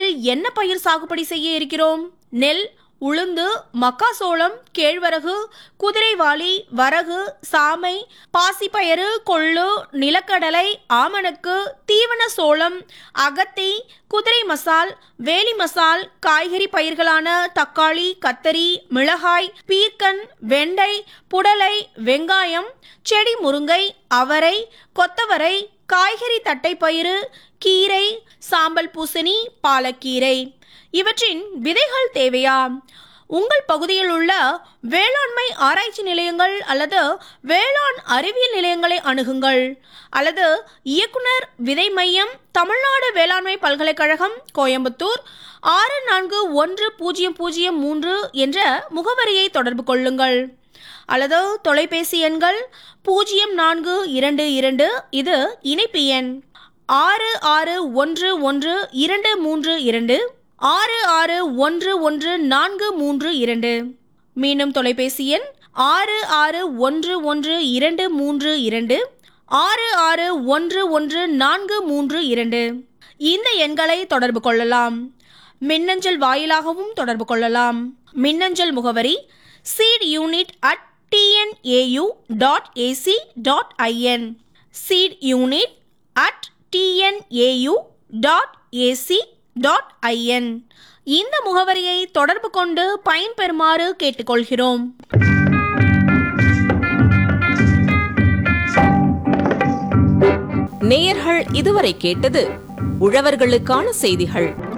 நிலங்களில் என்ன பயிர் சாகுபடி செய்ய இருக்கிறோம் நெல் உளுந்து மக்காசோளம் கேழ்வரகு குதிரைவாளி வரகு சாமை பாசிப்பயறு கொள்ளு நிலக்கடலை ஆமணக்கு தீவன சோளம் அகத்தி குதிரை மசால் வேலி மசால் காய்கறி பயிர்களான தக்காளி கத்தரி மிளகாய் பீர்க்கன் வெண்டை புடலை வெங்காயம் செடி முருங்கை அவரை கொத்தவரை காய்கறி தட்டைப்பயிறு கீரை சாம்பல் பூசணி பாலக்கீரை இவற்றின் விதைகள் தேவையா உங்கள் பகுதியில் உள்ள வேளாண்மை ஆராய்ச்சி நிலையங்கள் அல்லது வேளாண் அறிவியல் நிலையங்களை அணுகுங்கள் அல்லது இயக்குனர் விதை மையம் தமிழ்நாடு வேளாண்மை பல்கலைக்கழகம் கோயம்புத்தூர் ஆறு நான்கு ஒன்று பூஜ்ஜியம் பூஜ்ஜியம் மூன்று என்ற முகவரியை தொடர்பு கொள்ளுங்கள் அல்லது தொலைபேசி எண்கள் பூஜ்ஜியம் நான்கு இரண்டு இரண்டு இது இணைப்பு எண் ஆறு ஆறு ஒன்று ஒன்று இரண்டு மூன்று இரண்டு ஆறு ஆறு ஒன்று ஒன்று நான்கு மூன்று இரண்டு மீண்டும் தொலைபேசி எண் ஆறு ஆறு ஒன்று ஒன்று இரண்டு மூன்று இரண்டு ஆறு ஆறு ஒன்று ஒன்று நான்கு மூன்று இரண்டு இந்த எண்களை தொடர்பு கொள்ளலாம் மின்னஞ்சல் வாயிலாகவும் தொடர்பு கொள்ளலாம் மின்னஞ்சல் முகவரி seed unit at TNAU dot AC dot IN seed unit at TNAU dot AC dot IN இந்த முகவரியை தொடர்பு கொண்டு பயன்பெறுமாறு கேட்டுக்கொள்கிறோம் நேயர்கள் இதுவரை கேட்டது உழவர்களுக்கான செய்திகள்